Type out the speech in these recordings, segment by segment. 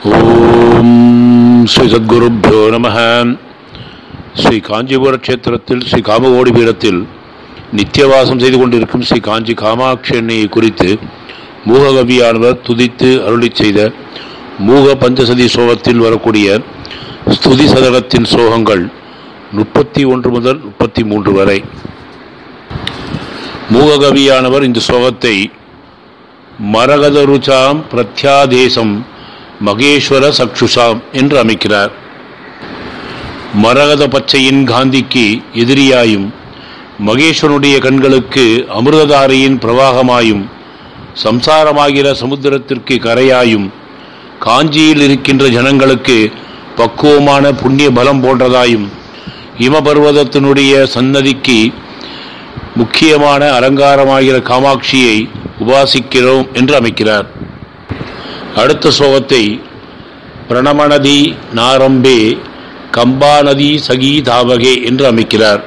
ஓம் ஸ்ரீ சத்குருப்போ நம ஸ்ரீ காஞ்சிபுர கஷேத்திரத்தில் ஸ்ரீ காமகோடி பீடத்தில் நித்தியவாசம் செய்து கொண்டிருக்கும் ஸ்ரீ காஞ்சி காமாட்சி எண்ணெயை குறித்து மூககவியானவர் துதித்து அருளிச் செய்த மூக பஞ்சசதி சோகத்தில் வரக்கூடிய ஸ்துதி சதகத்தின் சோகங்கள் முப்பத்தி ஒன்று முதல் முப்பத்தி மூன்று வரை மூககவியானவர் இந்த சோகத்தை மரகதருச்சாம் பிரத்யாதேசம் மகேஸ்வர சக்ஷுஷாம் என்று அமைக்கிறார் மரகத பச்சையின் காந்திக்கு எதிரியாயும் மகேஸ்வரனுடைய கண்களுக்கு அமிர்ததாரியின் பிரவாகமாயும் சம்சாரமாகிற சமுத்திரத்திற்கு கரையாயும் காஞ்சியில் இருக்கின்ற ஜனங்களுக்கு பக்குவமான புண்ணிய பலம் போன்றதாயும் இமபர்வதத்தினுடைய சன்னதிக்கு முக்கியமான அலங்காரமாகிற காமாட்சியை உபாசிக்கிறோம் என்று அமைக்கிறார் அடுத்த ஸ்லோகத்தை பிரணமநதி நாரம்பே கம்பாநதி சகி தாவகே என்று அமைக்கிறார்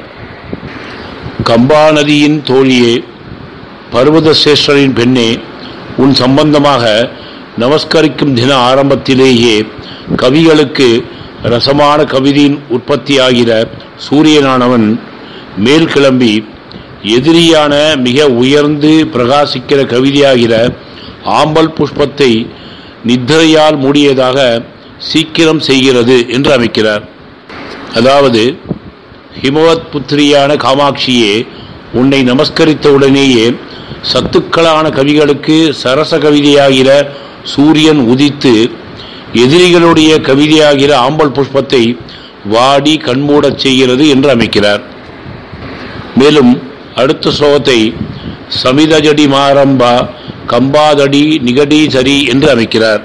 கம்பாநதியின் தோழியே பர்வத சேஷ்டரின் பெண்ணே உன் சம்பந்தமாக நமஸ்கரிக்கும் தின ஆரம்பத்திலேயே கவிகளுக்கு ரசமான கவிதையின் உற்பத்தியாகிற சூரியனானவன் மேல் கிளம்பி எதிரியான மிக உயர்ந்து பிரகாசிக்கிற கவிதையாகிற ஆம்பல் புஷ்பத்தை நித்திரையால் மூடியதாக சீக்கிரம் செய்கிறது என்று அமைக்கிறார் அதாவது ஹிமவத் புத்திரியான காமாட்சியே உன்னை நமஸ்கரித்த உடனேயே சத்துக்களான கவிகளுக்கு சரச கவிதையாகிற சூரியன் உதித்து எதிரிகளுடைய கவிதையாகிற ஆம்பல் புஷ்பத்தை வாடி கண்மூடச் செய்கிறது என்று அமைக்கிறார் மேலும் அடுத்த ஸ்லோகத்தை சமிதஜடி மாரம்பா கம்பாதடி நிகடி சரி என்று அமைக்கிறார்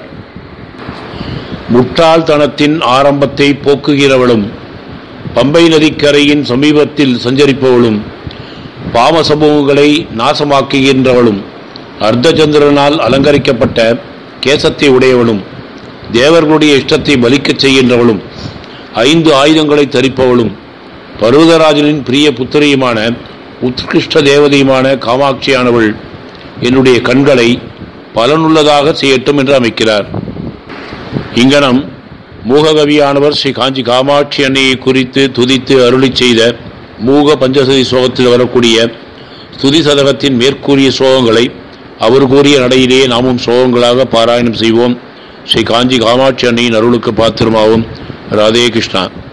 முட்டாள்தனத்தின் ஆரம்பத்தை போக்குகிறவளும் பம்பை நதிக்கரையின் சமீபத்தில் சஞ்சரிப்பவளும் பாம சமூகங்களை நாசமாக்குகின்றவளும் அர்த்தச்சந்திரனால் அலங்கரிக்கப்பட்ட கேசத்தை உடையவளும் தேவர்களுடைய இஷ்டத்தை பலிக்கச் செய்கின்றவளும் ஐந்து ஆயுதங்களை தரிப்பவளும் பர்வதராஜனின் பிரிய புத்திரியுமான உத்கிருஷ்ட தேவதையுமான காமாட்சியானவள் என்னுடைய கண்களை பலனுள்ளதாக செய்யட்டும் என்று அமைக்கிறார் இங்கனம் மூககவியானவர் ஸ்ரீ காஞ்சி காமாட்சி அன்னையை குறித்து துதித்து அருளி செய்த மூக பஞ்சசதி சோகத்தில் வரக்கூடிய ஸ்துதி சதகத்தின் மேற்கூறிய சோகங்களை அவர் கூறிய நடையிலேயே நாமும் சோகங்களாக பாராயணம் செய்வோம் ஸ்ரீ காஞ்சி காமாட்சி அன்னையின் அருளுக்கு பாத்திரமாவும் ராதே கிருஷ்ணா